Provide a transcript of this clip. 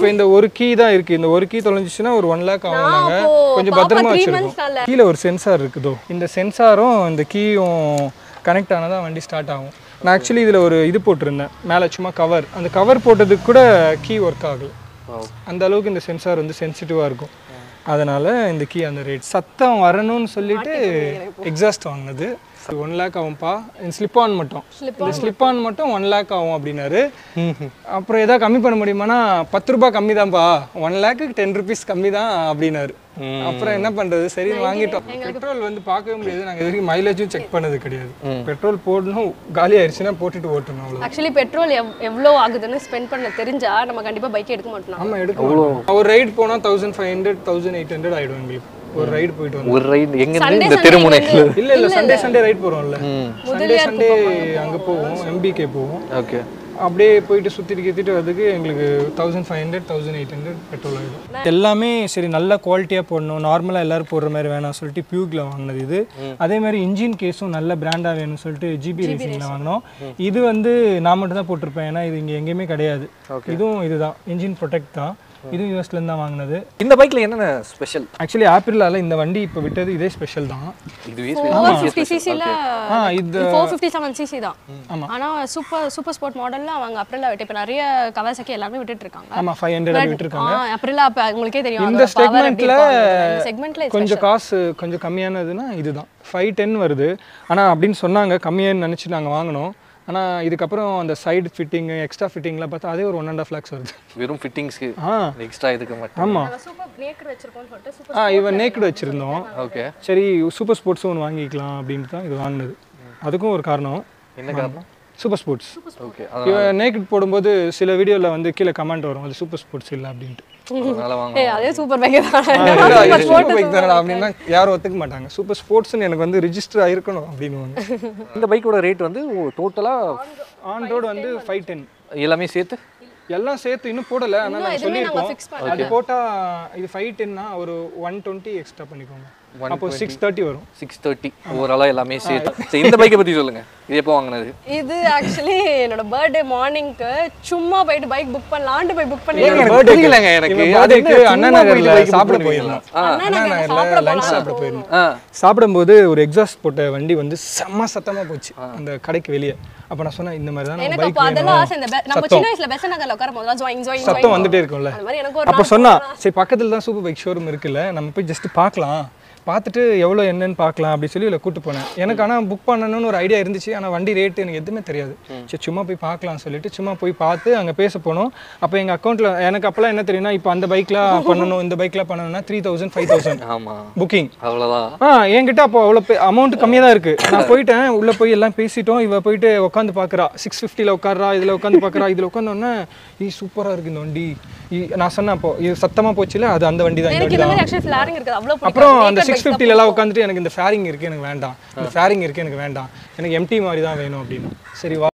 இப்போ இந்த ஒரு கீ தான் இருக்கு இந்த ஒரு கீ தொலைஞ்சிச்சுன்னா ஒரு ஒன் லேக் ஆகும் நாங்க அப்போ கொஞ்சம் பாப்பா பத்திரமா த்ரீ வச்சிருக்கோம் மந்த்ஸ் கால கீழே ஒரு சென்சார் இருக்குதோ இந்த சென்சாரும் இந்த கீயும் கனெக்ட் ஆனதான் வண்டி ஸ்டார்ட் ஆகும் நான் ஆக்சுவலி இதில் ஒரு இது போட்டிருந்தேன் மேலே சும்மா கவர் அந்த கவர் போட்டதுக்கு கூட கீ ஒர்க் ஆகல அந்த அளவுக்கு இந்த சென்சார் வந்து சென்சிட்டிவாக இருக்கும் அதனால இந்த கீ அந்த ரேட் சத்தம் வரணும்னு சொல்லிட்டு எக்ஸாஸ்ட் வாங்கினது ஒன் லேக் ஆகும்ப்பா ஸ்லிப் ஆன் மட்டும் இந்த ஸ்லிப் ஆன் மட்டும் ஒன் லேக் ஆகும் அப்படின்னாரு அப்புறம் ஏதாவது கம்மி பண்ண முடியுமானா பத்து ரூபாய் கம்மி தான்ப்பா ஒன் லேக்குக்கு டென் ருபீஸ் கம்மி தான் அப்படின்னாரு அப்புறம் என்ன பண்றது சரி வாங்கிட்டோம் பெட்ரோல் வந்து பார்க்கவே முடியாது நாங்கள் இது வரைக்கும் மைலேஜும் செக் பண்ணது கிடையாது பெட்ரோல் போடணும் காலி ஆயிடுச்சுன்னா போட்டுட்டு ஓட்டணும் அவ்வளோ ஆக்சுவலி பெட்ரோல் எவ் எவ்வளோ ஆகுதுன்னு ஸ்பெண்ட் பண்ண தெரிஞ்சா நம்ம கண்டிப்பா பைக் எடுக்க மாட்டோம் ஆமா எடுக்க மாட்டோம். ஒரு ரைடு போனா thousand five hundred thousand eight hundred ஆயிடும் எங்களுக்கு ஒரு ரைடு போயிட்டு வந்து ஒரு ரைடு எங்க இருந்து Sunday, இந்த Sunday தெருமுனைகள் வந்து- இல்ல இல்ல சண்டே சண்டே ரைட் போறோம்ல சண்டே சண்டே அங்க போவோம் எம்பிகே போவோம் ஓகே அப்படியே போயிட்டு சுத்திட்டு கித்திட்டு வரதுக்கு எங்களுக்கு thousand five hundred thousand eight hundred petrol ஆகிடும் எல்லாமே சரி நல்ல குவாலிட்டியாக போடணும் நார்மலாக எல்லாரும் போடுற மாதிரி வேணாம் சொல்லிட்டு பியூக்ல வாங்கினது இது அதே மாதிரி இன்ஜின் கேஸும் நல்ல பிராண்டாக வேணும்னு சொல்லிட்டு ஜிபி ரேசிங்கில் வாங்கினோம் இது வந்து நான் மட்டும் தான் போட்டிருப்பேன் ஏன்னா இது இங்கே எங்கேயுமே கிடையாது இதுவும் இதுதான் இன்ஜின் ப்ரொடெக்ட் தான் இதுவும் யூஎஸ்லேருந்து தான் வாங்கினது இந்த பைக்ல என்னென்ன ஸ்பெஷல் ஆக்சுவலி ஆப்பிரிலால இந்த வண்டி இப்போ விட்டது இதே ஸ்பெஷல் தான் இதுவே ஃபோர் ஃபிஃப்டி சிசியில் ஆ இது ஃபோர் ஃபிஃப்டி செவன் சிசி தான் ஆமா. ஆனா சூப்பர் சூப்பர் ஸ்போர்ட் மாடல்ல அவங்க அப்ரிலா விட்டு இப்போ நிறைய கவாசக்கி எல்லாமே விட்டுட்டு இருக்காங்க ஆமாம் ஃபைவ் ஹண்ட்ரட் விட்டுருக்காங்க ஆ அப்ரிலா அப்ப உங்களுக்கே தெரியும் இந்த அதோட power எப்படி செக்மெண்ட்ல இருக்கும். இந்த செக்மெண்ட்ல கொஞ்சம் காசு கொஞ்சம் கம்மியானதுன்னா இதுதான் ஃபைவ் டென் வருது ஆனால் அப்படின்னு சொன்னாங்க கம்மியான்னு நினச்சி நாங்கள் வாங்கினோம் ஆனால் இதுக்கப்புறம் அந்த சைடு ஃபிட்டிங் எக்ஸ்ட்ரா ஃபிட்டிங்லாம் பார்த்தா அதே ஒரு ஒன் அண்ட் ஆஃப் லேக்ஸ் வருது வெறும் ஃபிட்டிங்ஸ்க்கு ஆ எக்ஸ்ட்ரா இதுக்கு மட்டும் ஆமாம் சூப்பர் நேக்கர் வச்சிருக்கோம்னு சொல்லிட்டு சூப்பர் ஆ இவன் நேக்கடு வச்சுருந்தோம் ஓகே சரி சூப்பர் ஸ்போர்ட்ஸும் ஒன்று வாங்கிக்கலாம் அப்படின்ட்டு தான் இது வாங்கினது அதுக்கும் ஒரு காரணம் என்ன காரணம் சூப்பர் ஸ்போர்ட்ஸ் ஓகே இவன் நேக்கட் போடும்போது சில வீடியோவில் வந்து கீழே கமெண்ட் வரும் அது சூப்பர் ஸ்போர்ட்ஸ் இல்லை அப்படின்ட்டு அதனால வாங்க ஏய் அதே சூப்பர் பைக் தான் சூப்பர் பைக் தானடா அப்படின்னா யாரும் ஒத்துக்க மாட்டாங்க சூப்பர் ஸ்போர்ட்ஸ்னு எனக்கு வந்து ரிஜிஸ்டர் ஆயிருக்கணும் அப்படின்னு இந்த பைக்கோட ரேட் வந்து டோட்டலா ஆன் ரோடு வந்து ஃபைவ் டென் எல்லாமே சேர்த்து எல்லாம் சேர்த்து இன்னும் போடல ஆனால் நாங்கள் எதுவுமே நாங்க சொல்லியிருக்கோம் fix பண்ணல. அது போட்டா இது ஃபைவ் டென்னா ஒரு ஒன் டுவெண்ட்டி எக்ஸ்ட்ரா பண்ணிக்கோங்க அப்போ சிக்ஸ் தேர்ட்டி வரும் சிக்ஸ் தேர்ட்டி ஓவராலாக எல்லாமே சேர்த்து சரி இந்த பைக்கை பற்றி சொல்லுங்க இது எப்போ வாங்கினது இது ஆக்சுவலி என்னோட பர்த்டே மார்னிங்க்கு சும்மா போயிட்டு பைக் புக் பண்ணலான்ட்டு போய் புக் பண்ணி எனக்கு birthday புரியலங்க எனக்கு இவன் அது birthday-க்கு என்ன, அண்ணா சும்மா நகர்ல போயிட்டு bike சாப்பிட book போயிருந்தோம். பண்ணுவீங்களா? ஆ. அண்ணா அண்ணா நகர்ல நகர்ல சாப்பிட லஞ்ச் போலாம். சாப்பிட போயிருந்தோம் ஆ சாப்பிடும்போது ஒரு எக்ஸாஸ்ட் போட்ட வண்டி வந்து செம்ம சத்தமா போச்சு அந்த கடைக்கு வெளியே அப்ப நான் சொன்னேன் இந்த மாதிரி தான் எனக்கு பைக் அப்போ அதெல்லாம் ஆசை இந்த வேணும் பெ- நம்ம சத்தம் சின்ன வயசுல பெச நகர்ல உட்காரும் போதெல்லாம் ஜாயின் ஜாயின் சத்தம் வந்துட்டே இருக்கும்ல அந்த மாதிரி எனக்கு ஒரு அப்போ சொன்னா சரி பக்கத்துல தான் சூப்பர் பைக் ஷோரூம் இருக்குல்ல நம்ம போய் ஜஸ்ட் பார்க்கலாம் பார்த்துட்டு எவ்வளோ என்னன்னு பார்க்கலாம் அப்படி சொல்லி இதில் கூட்டு போனேன் எனக்கு ஆனால் புக் பண்ணணும்னு ஒரு ஐடியா இருந்துச்சு ஆனால் வண்டி ரேட்டு எனக்கு எதுவுமே தெரியாது சரி சும்மா போய் பார்க்கலாம் சொல்லிட்டு சும்மா போய் பார்த்து அங்கே பேச போனோம் அப்போ எங்கள் அக்கௌண்ட்டில் எனக்கு அப்போலாம் என்ன தெரியும்னா இப்போ அந்த பைக்லாம் பண்ணணும் இந்த பைக்லாம் பண்ணணும்னா த்ரீ தௌசண்ட் ஃபைவ் தௌசண்ட் ஆமா புக்கிங் அவ்வளோதான் ஆ என்கிட்ட அப்போ அவ்வளோ அமௌண்ட் கம்மியாக தான் இருக்குது நான் போயிட்டேன் உள்ளே போய் எல்லாம் பேசிட்டோம் இவ போயிட்டு உட்காந்து பார்க்குறா சிக்ஸ் ஃபிஃப்டியில் உட்காரா இதில் உட்காந்து பார்க்குறா இதில் உட்காந்தோன்னே ஈ சூப்பராக இருக்குது இந்த வண்டி ஈ- நான் சொன்னேன் அப்போ இது சத்தமாக போச்சுல அது அந்த வண்டி தான் இந்த எனக்கு வண்டி இந்த தான் மாதிரி ஆக்சுவலி ஃபிளாரிங் இருக்குது அவ்வளோ பிடிக்கும் அப்புறம் அந்த Naked சிக்ஸ் bikes தான் ஃபிஃப்டில எல்லாம் உட்காந்துட்டு எனக்கு இந்த ஃபேரிங் இருக்கு எனக்கு வேண்டாம் இந்த ஃபேரிங் இருக்கு எனக்கு வேண்டாம் எனக்கு எம்டி மாதிரி தான் வேணும் அப்படின்னு சரி வா